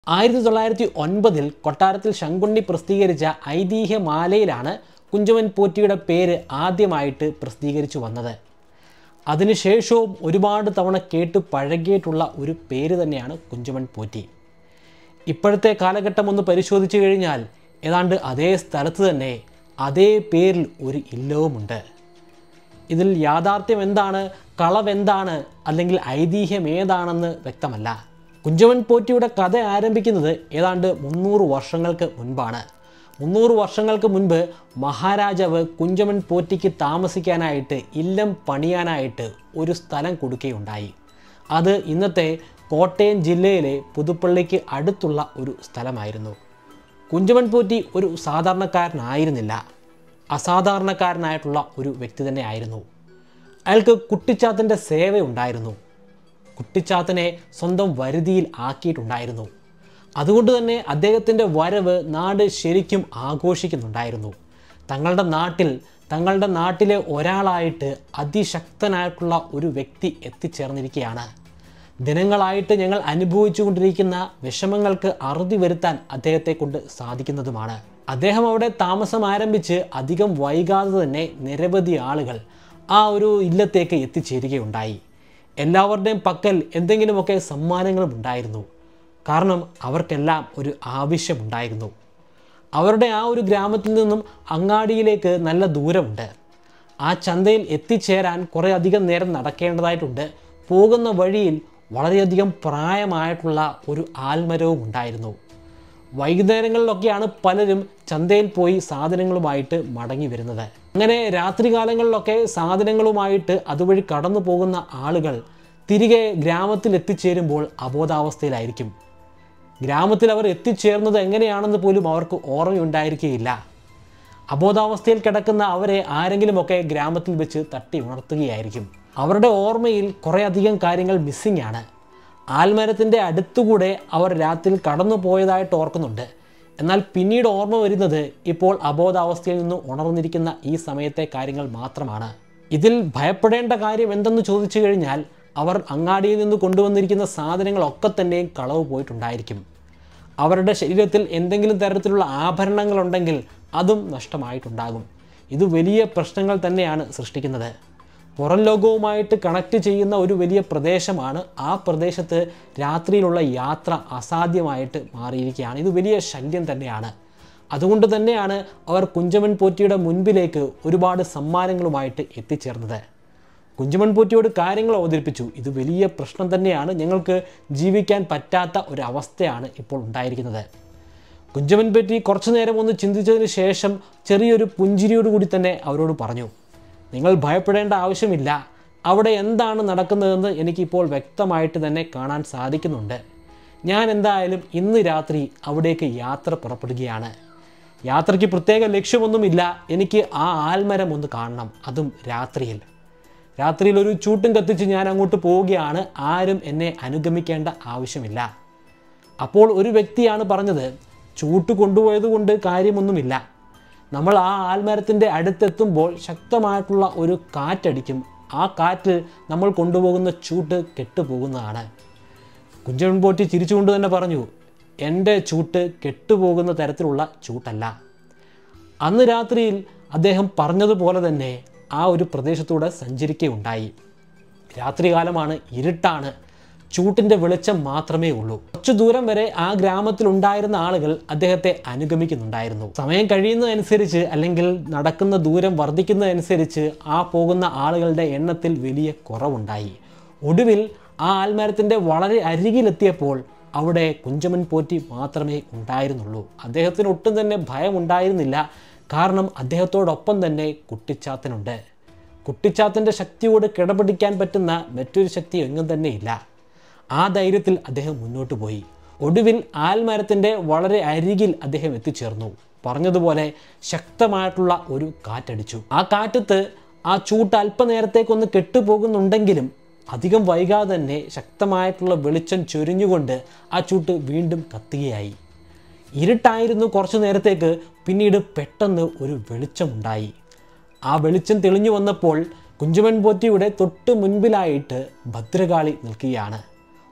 ആയിരത്തി തൊള്ളായിരത്തി ഒൻപതിൽ കൊട്ടാരത്തിൽ ശങ്കുണ്ണി പ്രസിദ്ധീകരിച്ച ഐതിഹ്യമാലയിലാണ് കുഞ്ചമൻ പോറ്റിയുടെ പേര് ആദ്യമായിട്ട് പ്രസിദ്ധീകരിച്ചു വന്നത് അതിനുശേഷവും ഒരുപാട് തവണ കേട്ട് പഴകിയിട്ടുള്ള ഒരു പേര് തന്നെയാണ് കുഞ്ചമൻ പോറ്റി ഇപ്പോഴത്തെ കാലഘട്ടം ഒന്ന് പരിശോധിച്ചു കഴിഞ്ഞാൽ ഏതാണ്ട് അതേ സ്ഥലത്ത് തന്നെ അതേ പേരിൽ ഒരു ഇല്ലവുമുണ്ട് ഇതിൽ യാഥാർത്ഥ്യം എന്താണ് കളവെന്താണ് അല്ലെങ്കിൽ ഐതിഹ്യം ഏതാണെന്ന് വ്യക്തമല്ല കുഞ്ചമൻ പോറ്റിയുടെ കഥ ആരംഭിക്കുന്നത് ഏതാണ്ട് മുന്നൂറ് വർഷങ്ങൾക്ക് മുൻപാണ് മുന്നൂറ് വർഷങ്ങൾക്ക് മുൻപ് മഹാരാജാവ് കുഞ്ചമൻ പോറ്റിക്ക് താമസിക്കാനായിട്ട് ഇല്ലം പണിയാനായിട്ട് ഒരു സ്ഥലം കൊടുക്കുകയുണ്ടായി അത് ഇന്നത്തെ കോട്ടയം ജില്ലയിലെ പുതുപ്പള്ളിക്ക് അടുത്തുള്ള ഒരു സ്ഥലമായിരുന്നു കുഞ്ചമൻ പോറ്റി ഒരു സാധാരണക്കാരനായിരുന്നില്ല അസാധാരണക്കാരനായിട്ടുള്ള ഒരു വ്യക്തി തന്നെ ആയിരുന്നു അയാൾക്ക് കുട്ടിച്ചാത്തൻ്റെ സേവയുണ്ടായിരുന്നു കുട്ടിച്ചാത്തനെ സ്വന്തം വരുതിയിൽ ആക്കിയിട്ടുണ്ടായിരുന്നു അതുകൊണ്ട് തന്നെ അദ്ദേഹത്തിൻ്റെ വരവ് നാട് ശരിക്കും ആഘോഷിക്കുന്നുണ്ടായിരുന്നു തങ്ങളുടെ നാട്ടിൽ തങ്ങളുടെ നാട്ടിലെ ഒരാളായിട്ട് അതിശക്തനായിട്ടുള്ള ഒരു വ്യക്തി എത്തിച്ചേർന്നിരിക്കുകയാണ് ദിനങ്ങളായിട്ട് ഞങ്ങൾ അനുഭവിച്ചു കൊണ്ടിരിക്കുന്ന വിഷമങ്ങൾക്ക് അറുതി വരുത്താൻ അദ്ദേഹത്തെ കൊണ്ട് സാധിക്കുന്നതുമാണ് അദ്ദേഹം അവിടെ താമസം ആരംഭിച്ച് അധികം വൈകാതെ തന്നെ നിരവധി ആളുകൾ ആ ഒരു ഇല്ലത്തേക്ക് എത്തിച്ചേരുകയുണ്ടായി എല്ലാവരുടെയും പക്കൽ എന്തെങ്കിലുമൊക്കെ സമ്മാനങ്ങളും ഉണ്ടായിരുന്നു കാരണം അവർക്കെല്ലാം ഒരു ആവശ്യമുണ്ടായിരുന്നു അവരുടെ ആ ഒരു ഗ്രാമത്തിൽ നിന്നും അങ്ങാടിയിലേക്ക് നല്ല ദൂരമുണ്ട് ആ ചന്തയിൽ എത്തിച്ചേരാൻ കുറേ അധികം നേരം നടക്കേണ്ടതായിട്ടുണ്ട് പോകുന്ന വഴിയിൽ വളരെയധികം പ്രായമായിട്ടുള്ള ഒരു ആൽമരവും ഉണ്ടായിരുന്നു വൈകുന്നേരങ്ങളിലൊക്കെയാണ് പലരും ചന്തയിൽ പോയി സാധനങ്ങളുമായിട്ട് മടങ്ങി വരുന്നത് അങ്ങനെ രാത്രികാലങ്ങളിലൊക്കെ സാധനങ്ങളുമായിട്ട് അതുവഴി കടന്നു പോകുന്ന ആളുകൾ തിരികെ ഗ്രാമത്തിൽ എത്തിച്ചേരുമ്പോൾ അബോധാവസ്ഥയിലായിരിക്കും ഗ്രാമത്തിൽ അവർ എത്തിച്ചേർന്നത് എങ്ങനെയാണെന്ന് പോലും അവർക്ക് ഓർമ്മയുണ്ടായിരിക്കുകയില്ല അബോധാവസ്ഥയിൽ കിടക്കുന്ന അവരെ ആരെങ്കിലുമൊക്കെ ഗ്രാമത്തിൽ വെച്ച് തട്ടി ഉണർത്തുകയായിരിക്കും അവരുടെ ഓർമ്മയിൽ കുറേയധികം കാര്യങ്ങൾ മിസ്സിംഗ് ആണ് ആൽമരത്തിൻ്റെ അടുത്തുകൂടെ അവർ രാത്രിയിൽ കടന്നു പോയതായിട്ട് ഓർക്കുന്നുണ്ട് എന്നാൽ പിന്നീട് ഓർമ്മ വരുന്നത് ഇപ്പോൾ അബോധാവസ്ഥയിൽ നിന്ന് ഉണർന്നിരിക്കുന്ന ഈ സമയത്തെ കാര്യങ്ങൾ മാത്രമാണ് ഇതിൽ ഭയപ്പെടേണ്ട കാര്യം എന്തെന്ന് ചോദിച്ചു കഴിഞ്ഞാൽ അവർ അങ്ങാടിയിൽ നിന്ന് കൊണ്ടുവന്നിരിക്കുന്ന സാധനങ്ങളൊക്കെ തന്നെയും കളവ് പോയിട്ടുണ്ടായിരിക്കും അവരുടെ ശരീരത്തിൽ എന്തെങ്കിലും തരത്തിലുള്ള ആഭരണങ്ങളുണ്ടെങ്കിൽ അതും നഷ്ടമായിട്ടുണ്ടാകും ഇത് വലിയ പ്രശ്നങ്ങൾ തന്നെയാണ് സൃഷ്ടിക്കുന്നത് പുറം ലോകവുമായിട്ട് കണക്ട് ചെയ്യുന്ന ഒരു വലിയ പ്രദേശമാണ് ആ പ്രദേശത്ത് രാത്രിയിലുള്ള യാത്ര അസാധ്യമായിട്ട് മാറിയിരിക്കുകയാണ് ഇത് വലിയ ശല്യം തന്നെയാണ് അതുകൊണ്ട് തന്നെയാണ് അവർ കുഞ്ചമൻ പോറ്റിയുടെ മുൻപിലേക്ക് ഒരുപാട് സമ്മാനങ്ങളുമായിട്ട് എത്തിച്ചേർന്നത് കുഞ്ചമൻ പോറ്റിയോട് കാര്യങ്ങൾ അവതരിപ്പിച്ചു ഇത് വലിയ പ്രശ്നം തന്നെയാണ് ഞങ്ങൾക്ക് ജീവിക്കാൻ പറ്റാത്ത ഒരു അവസ്ഥയാണ് ഇപ്പോൾ ഉണ്ടായിരിക്കുന്നത് കുഞ്ചമൻ പറ്റി കുറച്ചു നേരം ഒന്ന് ചിന്തിച്ചതിന് ശേഷം ചെറിയൊരു പുഞ്ചിരിയോടുകൂടി തന്നെ അവരോട് പറഞ്ഞു നിങ്ങൾ ഭയപ്പെടേണ്ട ആവശ്യമില്ല അവിടെ എന്താണ് നടക്കുന്നതെന്ന് എനിക്കിപ്പോൾ വ്യക്തമായിട്ട് തന്നെ കാണാൻ സാധിക്കുന്നുണ്ട് ഞാൻ എന്തായാലും ഇന്ന് രാത്രി അവിടേക്ക് യാത്ര പുറപ്പെടുകയാണ് യാത്രയ്ക്ക് പ്രത്യേക ലക്ഷ്യമൊന്നുമില്ല എനിക്ക് ആ ആൽമരം ഒന്ന് കാണണം അതും രാത്രിയിൽ രാത്രിയിൽ ഒരു ചൂട്ടും കത്തിച്ച് ഞാൻ അങ്ങോട്ട് പോവുകയാണ് ആരും എന്നെ അനുഗമിക്കേണ്ട ആവശ്യമില്ല അപ്പോൾ ഒരു വ്യക്തിയാണ് പറഞ്ഞത് ചൂട്ട് കൊണ്ടുപോയത് കൊണ്ട് കാര്യമൊന്നുമില്ല നമ്മൾ ആ ആൽമരത്തിൻ്റെ അടുത്തെത്തുമ്പോൾ ശക്തമായിട്ടുള്ള ഒരു കാറ്റടിക്കും ആ കാറ്റ് നമ്മൾ കൊണ്ടുപോകുന്ന ചൂട്ട് കെട്ടുപോകുന്നതാണ് കുഞ്ചൻ പോറ്റി ചിരിച്ചുകൊണ്ട് തന്നെ പറഞ്ഞു എൻ്റെ ചൂട്ട് കെട്ടുപോകുന്ന തരത്തിലുള്ള ചൂട്ടല്ല അന്ന് രാത്രിയിൽ അദ്ദേഹം പറഞ്ഞതുപോലെ തന്നെ ആ ഒരു പ്രദേശത്തൂടെ സഞ്ചരിക്കുകയുണ്ടായി രാത്രികാലമാണ് ഇരുട്ടാണ് ചൂട്ടിൻ്റെ വെളിച്ചം മാത്രമേ ഉള്ളൂ കുറച്ചു ദൂരം വരെ ആ ഗ്രാമത്തിൽ ഉണ്ടായിരുന്ന ആളുകൾ അദ്ദേഹത്തെ അനുഗമിക്കുന്നുണ്ടായിരുന്നു സമയം കഴിയുന്നതനുസരിച്ച് അല്ലെങ്കിൽ നടക്കുന്ന ദൂരം വർദ്ധിക്കുന്നതനുസരിച്ച് ആ പോകുന്ന ആളുകളുടെ എണ്ണത്തിൽ വലിയ കുറവുണ്ടായി ഒടുവിൽ ആ ആൽമരത്തിൻ്റെ വളരെ അരികിലെത്തിയപ്പോൾ അവിടെ കുഞ്ചമൻ പോറ്റി മാത്രമേ ഉണ്ടായിരുന്നുള്ളൂ അദ്ദേഹത്തിന് ഒട്ടും തന്നെ ഭയം ഉണ്ടായിരുന്നില്ല കാരണം അദ്ദേഹത്തോടൊപ്പം തന്നെ കുട്ടിച്ചാത്തനുണ്ട് കുട്ടിച്ചാത്തൻ്റെ ശക്തിയോട് കിടപിടിക്കാൻ പറ്റുന്ന മറ്റൊരു ശക്തി എങ്ങും തന്നെയില്ല ആ ധൈര്യത്തിൽ അദ്ദേഹം മുന്നോട്ട് പോയി ഒടുവിൽ ആൽമരത്തിൻ്റെ വളരെ അരികിൽ അദ്ദേഹം എത്തിച്ചേർന്നു പറഞ്ഞതുപോലെ ശക്തമായിട്ടുള്ള ഒരു കാറ്റടിച്ചു ആ കാറ്റത്ത് ആ ചൂട്ട് അല്പനേരത്തേക്കൊന്ന് കെട്ടുപോകുന്നുണ്ടെങ്കിലും അധികം വൈകാതെ തന്നെ ശക്തമായിട്ടുള്ള വെളിച്ചം ചൊരിഞ്ഞുകൊണ്ട് ആ ചൂട്ട് വീണ്ടും കത്തുകയായി ഇരുട്ടായിരുന്നു കുറച്ചു നേരത്തേക്ക് പിന്നീട് പെട്ടെന്ന് ഒരു വെളിച്ചമുണ്ടായി ആ വെളിച്ചം തെളിഞ്ഞു വന്നപ്പോൾ കുഞ്ചുമൻ പോറ്റിയുടെ തൊട്ട് മുൻപിലായിട്ട് ഭദ്രകാളി നിൽക്കുകയാണ്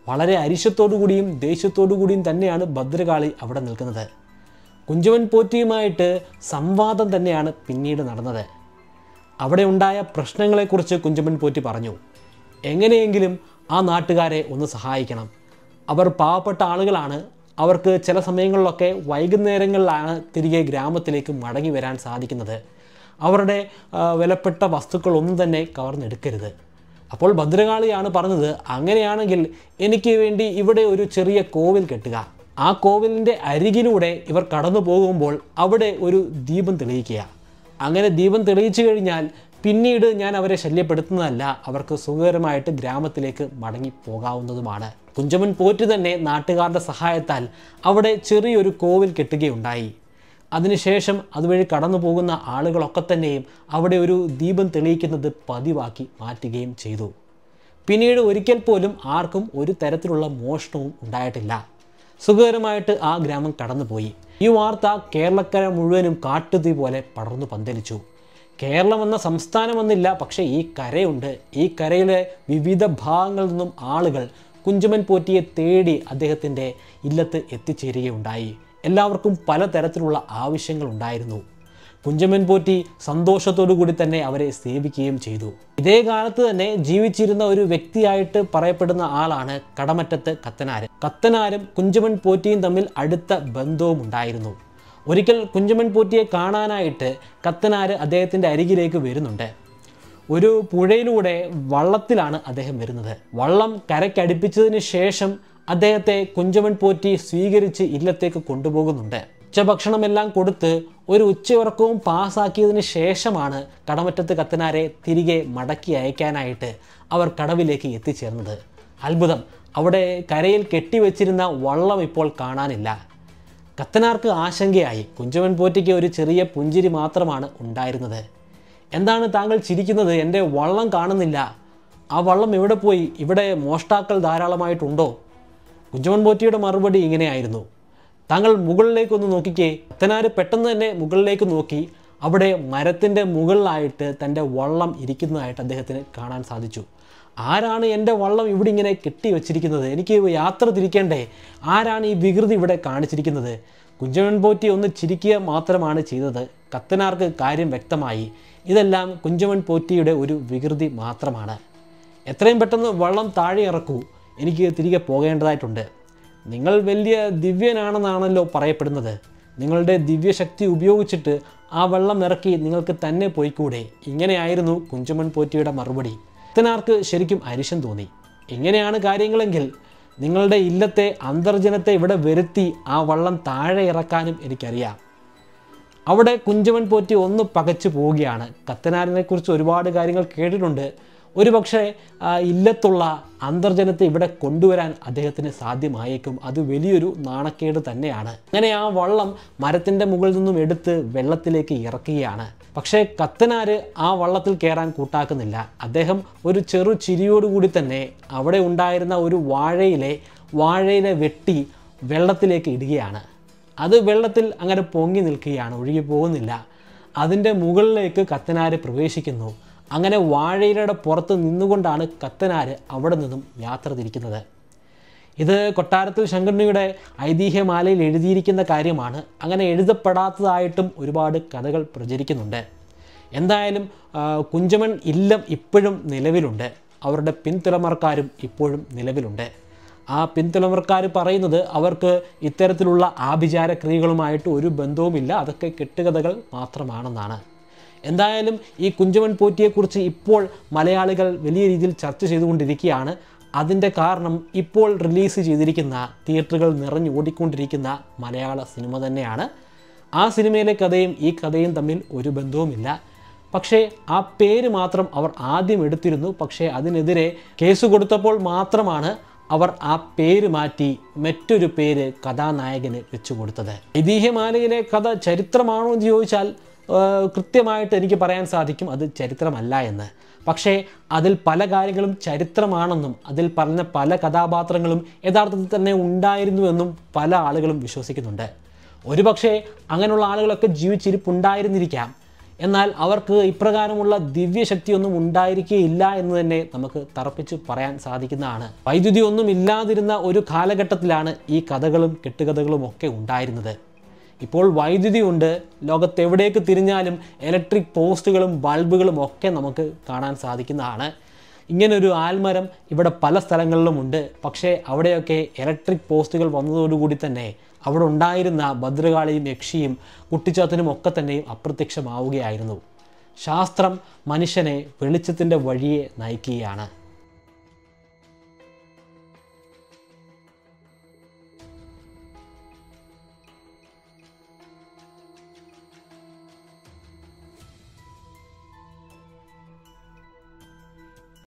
വളരെ അരിശത്തോടു കൂടിയും ദേഷ്യത്തോടു കൂടിയും തന്നെയാണ് ഭദ്രകാളി അവിടെ നിൽക്കുന്നത് കുഞ്ചവൻ പോറ്റിയുമായിട്ട് സംവാദം തന്നെയാണ് പിന്നീട് നടന്നത് അവിടെ ഉണ്ടായ പ്രശ്നങ്ങളെക്കുറിച്ച് കുഞ്ചമൻ പോറ്റി പറഞ്ഞു എങ്ങനെയെങ്കിലും ആ നാട്ടുകാരെ ഒന്ന് സഹായിക്കണം അവർ പാവപ്പെട്ട ആളുകളാണ് അവർക്ക് ചില സമയങ്ങളിലൊക്കെ വൈകുന്നേരങ്ങളിലാണ് തിരികെ ഗ്രാമത്തിലേക്ക് മടങ്ങി വരാൻ സാധിക്കുന്നത് അവരുടെ ആ, വിലപ്പെട്ട വസ്തുക്കളൊന്നും തന്നെ കവർന്നെടുക്കരുത് അപ്പോൾ ഭദ്രകാളിയാണ് പറഞ്ഞത് അങ്ങനെയാണെങ്കിൽ എനിക്ക് വേണ്ടി ഇവിടെ ഒരു ചെറിയ കോവിൽ കെട്ടുക ആ കോവിലിൻ്റെ അരികിലൂടെ ഇവർ കടന്നു പോകുമ്പോൾ അവിടെ ഒരു ദീപം തെളിയിക്കുക അങ്ങനെ ദീപം തെളിയിച്ചു കഴിഞ്ഞാൽ പിന്നീട് ഞാൻ അവരെ ശല്യപ്പെടുത്തുന്നതല്ല അവർക്ക് സുഖകരമായിട്ട് ഗ്രാമത്തിലേക്ക് മടങ്ങി പോകാവുന്നതുമാണ് കുഞ്ചമൻ പോറ്റ് തന്നെ നാട്ടുകാരുടെ സഹായത്താൽ അവിടെ ചെറിയൊരു കോവിൽ കെട്ടുകയുണ്ടായി അതിനുശേഷം അതുവഴി കടന്നു പോകുന്ന ആളുകളൊക്കെ തന്നെയും അവിടെ ഒരു ദീപം തെളിയിക്കുന്നത് പതിവാക്കി മാറ്റുകയും ചെയ്തു പിന്നീട് ഒരിക്കൽ പോലും ആർക്കും ഒരു തരത്തിലുള്ള മോഷണവും ഉണ്ടായിട്ടില്ല സുഖകരമായിട്ട് ആ ഗ്രാമം കടന്നുപോയി ഈ വാർത്ത കേരളക്കര മുഴുവനും കാട്ടുതീ പോലെ പടർന്നു പന്തലിച്ചു കേരളം എന്ന സംസ്ഥാനമെന്നില്ല പക്ഷേ ഈ കരയുണ്ട് ഈ കരയിലെ വിവിധ ഭാഗങ്ങളിൽ നിന്നും ആളുകൾ കുഞ്ചുമൻ പോറ്റിയെ തേടി അദ്ദേഹത്തിൻ്റെ ഇല്ലത്ത് എത്തിച്ചേരുകയുണ്ടായി എല്ലാവർക്കും പലതരത്തിലുള്ള ആവശ്യങ്ങളുണ്ടായിരുന്നു കുഞ്ചമൻ പോറ്റി സന്തോഷത്തോടു കൂടി തന്നെ അവരെ സേവിക്കുകയും ചെയ്തു ഇതേ കാലത്ത് തന്നെ ജീവിച്ചിരുന്ന ഒരു വ്യക്തിയായിട്ട് പറയപ്പെടുന്ന ആളാണ് കടമറ്റത്ത് കത്തനാര് കത്തനാരും കുഞ്ചമൻ പോറ്റിയും തമ്മിൽ അടുത്ത ബന്ധവും ഉണ്ടായിരുന്നു ഒരിക്കൽ കുഞ്ചമൻ പോറ്റിയെ കാണാനായിട്ട് കത്തനാര് അദ്ദേഹത്തിൻ്റെ അരികിലേക്ക് വരുന്നുണ്ട് ഒരു പുഴയിലൂടെ വള്ളത്തിലാണ് അദ്ദേഹം വരുന്നത് വള്ളം കരയ്ക്കടുപ്പിച്ചതിന് ശേഷം അദ്ദേഹത്തെ കുഞ്ചമൻ പോറ്റി സ്വീകരിച്ച് ഇല്ലത്തേക്ക് കൊണ്ടുപോകുന്നുണ്ട് ഉച്ചഭക്ഷണമെല്ലാം കൊടുത്ത് ഒരു ഉച്ചയുറക്കവും പാസ്സാക്കിയതിന് ശേഷമാണ് കടമറ്റത്ത് കത്തനാരെ തിരികെ മടക്കി അയക്കാനായിട്ട് അവർ കടവിലേക്ക് എത്തിച്ചേർന്നത് അത്ഭുതം അവിടെ കരയിൽ കെട്ടിവെച്ചിരുന്ന വള്ളം ഇപ്പോൾ കാണാനില്ല കത്തനാർക്ക് ആശങ്കയായി കുഞ്ചവൻ പോറ്റിക്ക് ഒരു ചെറിയ പുഞ്ചിരി മാത്രമാണ് ഉണ്ടായിരുന്നത് എന്താണ് താങ്കൾ ചിരിക്കുന്നത് എൻ്റെ വള്ളം കാണുന്നില്ല ആ വള്ളം എവിടെ പോയി ഇവിടെ മോഷ്ടാക്കൾ ധാരാളമായിട്ടുണ്ടോ കുഞ്ചവൻ പോറ്റിയുടെ മറുപടി ഇങ്ങനെയായിരുന്നു താങ്കൾ മുകളിലേക്കൊന്ന് നോക്കിക്കേ കത്തനാര് പെട്ടെന്ന് തന്നെ മുകളിലേക്ക് നോക്കി അവിടെ മരത്തിൻ്റെ മുകളിലായിട്ട് തൻ്റെ വള്ളം ഇരിക്കുന്നതായിട്ട് അദ്ദേഹത്തിന് കാണാൻ സാധിച്ചു ആരാണ് എൻ്റെ വള്ളം ഇവിടെ ഇങ്ങനെ കെട്ടി വെച്ചിരിക്കുന്നത് എനിക്ക് യാത്ര തിരിക്കേണ്ടേ ആരാണ് ഈ വികൃതി ഇവിടെ കാണിച്ചിരിക്കുന്നത് കുഞ്ചവൻ പോറ്റി ഒന്ന് ചിരിക്കുക മാത്രമാണ് ചെയ്തത് കത്തനാർക്ക് കാര്യം വ്യക്തമായി ഇതെല്ലാം കുഞ്ചവൻ പോറ്റിയുടെ ഒരു വികൃതി മാത്രമാണ് എത്രയും പെട്ടെന്ന് വള്ളം താഴെ ഇറക്കൂ എനിക്ക് തിരികെ പോകേണ്ടതായിട്ടുണ്ട് നിങ്ങൾ വലിയ ദിവ്യനാണെന്നാണല്ലോ പറയപ്പെടുന്നത് നിങ്ങളുടെ ദിവ്യശക്തി ഉപയോഗിച്ചിട്ട് ആ വെള്ളം ഇറക്കി നിങ്ങൾക്ക് തന്നെ പോയിക്കൂടെ ഇങ്ങനെയായിരുന്നു കുഞ്ചുമൺ പോറ്റിയുടെ മറുപടി ഇത്തനാർക്ക് ശരിക്കും അരിശം തോന്നി ഇങ്ങനെയാണ് കാര്യങ്ങളെങ്കിൽ നിങ്ങളുടെ ഇല്ലത്തെ അന്തർജനത്തെ ഇവിടെ വരുത്തി ആ വള്ളം താഴെ ഇറക്കാനും എനിക്കറിയാം അവിടെ കുഞ്ചമൻ പോറ്റി ഒന്ന് പകച്ചു പോവുകയാണ് കത്തനാരിനെ കുറിച്ച് ഒരുപാട് കാര്യങ്ങൾ കേട്ടിട്ടുണ്ട് ഒരുപക്ഷെ ആ, ഇല്ലത്തുള്ള അന്തർജനത്തെ ഇവിടെ കൊണ്ടുവരാൻ അദ്ദേഹത്തിന് സാധ്യമായേക്കും അത് വലിയൊരു നാണക്കേട് തന്നെയാണ് അങ്ങനെ ആ വള്ളം മരത്തിൻ്റെ മുകളിൽ നിന്നും എടുത്ത് വെള്ളത്തിലേക്ക് ഇറക്കുകയാണ് പക്ഷേ കത്തനാര് ആ വള്ളത്തിൽ കയറാൻ കൂട്ടാക്കുന്നില്ല അദ്ദേഹം ഒരു ചെറു ചിരിയോടുകൂടി തന്നെ അവിടെ ഉണ്ടായിരുന്ന ഒരു വാഴയിലെ വാഴയിലെ വെട്ടി വെള്ളത്തിലേക്ക് ഇടുകയാണ് അത് വെള്ളത്തിൽ അങ്ങനെ പൊങ്ങി നിൽക്കുകയാണ് ഒഴുകി പോകുന്നില്ല അതിൻ്റെ മുകളിലേക്ക് കത്തനാര് പ്രവേശിക്കുന്നു അങ്ങനെ വാഴയിലയുടെ പുറത്ത് നിന്നുകൊണ്ടാണ് കത്തനാര് അവിടെ നിന്നും യാത്ര തിരിക്കുന്നത് ഇത് കൊട്ടാരത്തിൽ ശങ്കരനിയുടെ ഐതിഹ്യമാലയിൽ എഴുതിയിരിക്കുന്ന കാര്യമാണ് അങ്ങനെ എഴുതപ്പെടാത്തതായിട്ടും ഒരുപാട് കഥകൾ പ്രചരിക്കുന്നുണ്ട് എന്തായാലും ആ, കുഞ്ചമൺ ഇല്ലം ഇപ്പോഴും നിലവിലുണ്ട് അവരുടെ പിൻതലമുറക്കാരും ഇപ്പോഴും നിലവിലുണ്ട് ആ പിൻതലമുറക്കാർ പറയുന്നത് അവർക്ക് ഇത്തരത്തിലുള്ള ആഭിചാര ക്രിയകളുമായിട്ട് ഒരു ബന്ധവുമില്ല അതൊക്കെ കെട്ടുകഥകൾ മാത്രമാണെന്നാണ് എന്തായാലും ഈ കുഞ്ചമൻ പോറ്റിയെക്കുറിച്ച് ഇപ്പോൾ മലയാളികൾ വലിയ രീതിയിൽ ചർച്ച ചെയ്തുകൊണ്ടിരിക്കുകയാണ് അതിൻ്റെ കാരണം ഇപ്പോൾ റിലീസ് ചെയ്തിരിക്കുന്ന തിയേറ്ററുകൾ നിറഞ്ഞു ഓടിക്കൊണ്ടിരിക്കുന്ന മലയാള സിനിമ തന്നെയാണ് ആ സിനിമയിലെ കഥയും ഈ കഥയും തമ്മിൽ ഒരു ബന്ധവുമില്ല പക്ഷേ ആ പേര് മാത്രം അവർ ആദ്യം എടുത്തിരുന്നു പക്ഷേ അതിനെതിരെ കേസ് കൊടുത്തപ്പോൾ മാത്രമാണ് അവർ ആ പേര് മാറ്റി മറ്റൊരു പേര് കഥാനായകന് വെച്ചു കൊടുത്തത് ഐതിഹ്യമാലയിലെ കഥ ചരിത്രമാണോ എന്ന് ചോദിച്ചാൽ ആ, കൃത്യമായിട്ട് എനിക്ക് പറയാൻ സാധിക്കും അത് ചരിത്രമല്ല എന്ന് പക്ഷേ അതിൽ പല കാര്യങ്ങളും ചരിത്രമാണെന്നും അതിൽ പറഞ്ഞ പല കഥാപാത്രങ്ങളും യഥാർത്ഥത്തിൽ തന്നെ ഉണ്ടായിരുന്നുവെന്നും പല ആളുകളും വിശ്വസിക്കുന്നുണ്ട് ഒരുപക്ഷെ അങ്ങനെയുള്ള ആളുകളൊക്കെ ജീവിച്ചിരിപ്പുണ്ടായിരുന്നിരിക്കാം എന്നാൽ അവർക്ക് ഇപ്രകാരമുള്ള ദിവ്യശക്തിയൊന്നും ഉണ്ടായിരിക്കുകയില്ല എന്ന് തന്നെ നമുക്ക് തറപ്പിച്ച് പറയാൻ സാധിക്കുന്നതാണ് വൈദ്യുതി ഒന്നും ഇല്ലാതിരുന്ന ഒരു കാലഘട്ടത്തിലാണ് ഈ കഥകളും കെട്ടുകഥകളും ഒക്കെ ഉണ്ടായിരുന്നത് ഇപ്പോൾ വൈദ്യുതി ഉണ്ട് ലോകത്തെവിടേക്ക് തിരിഞ്ഞാലും ഇലക്ട്രിക് പോസ്റ്റുകളും ബൾബുകളും ഒക്കെ നമുക്ക് കാണാൻ സാധിക്കുന്നതാണ് ഇങ്ങനൊരു ആൽമരം ഇവിടെ പല സ്ഥലങ്ങളിലുമുണ്ട് പക്ഷേ അവിടെയൊക്കെ ഇലക്ട്രിക് പോസ്റ്റുകൾ വന്നതോടുകൂടി തന്നെ അവിടെ ഉണ്ടായിരുന്ന ഭദ്രകാളിയും യക്ഷിയും കുട്ടിച്ചാത്തനും ഒക്കെ തന്നെയും അപ്രത്യക്ഷമാവുകയായിരുന്നു ശാസ്ത്രം മനുഷ്യനെ വെളിച്ചത്തിൻ്റെ വഴിയെ നയിക്കുകയാണ്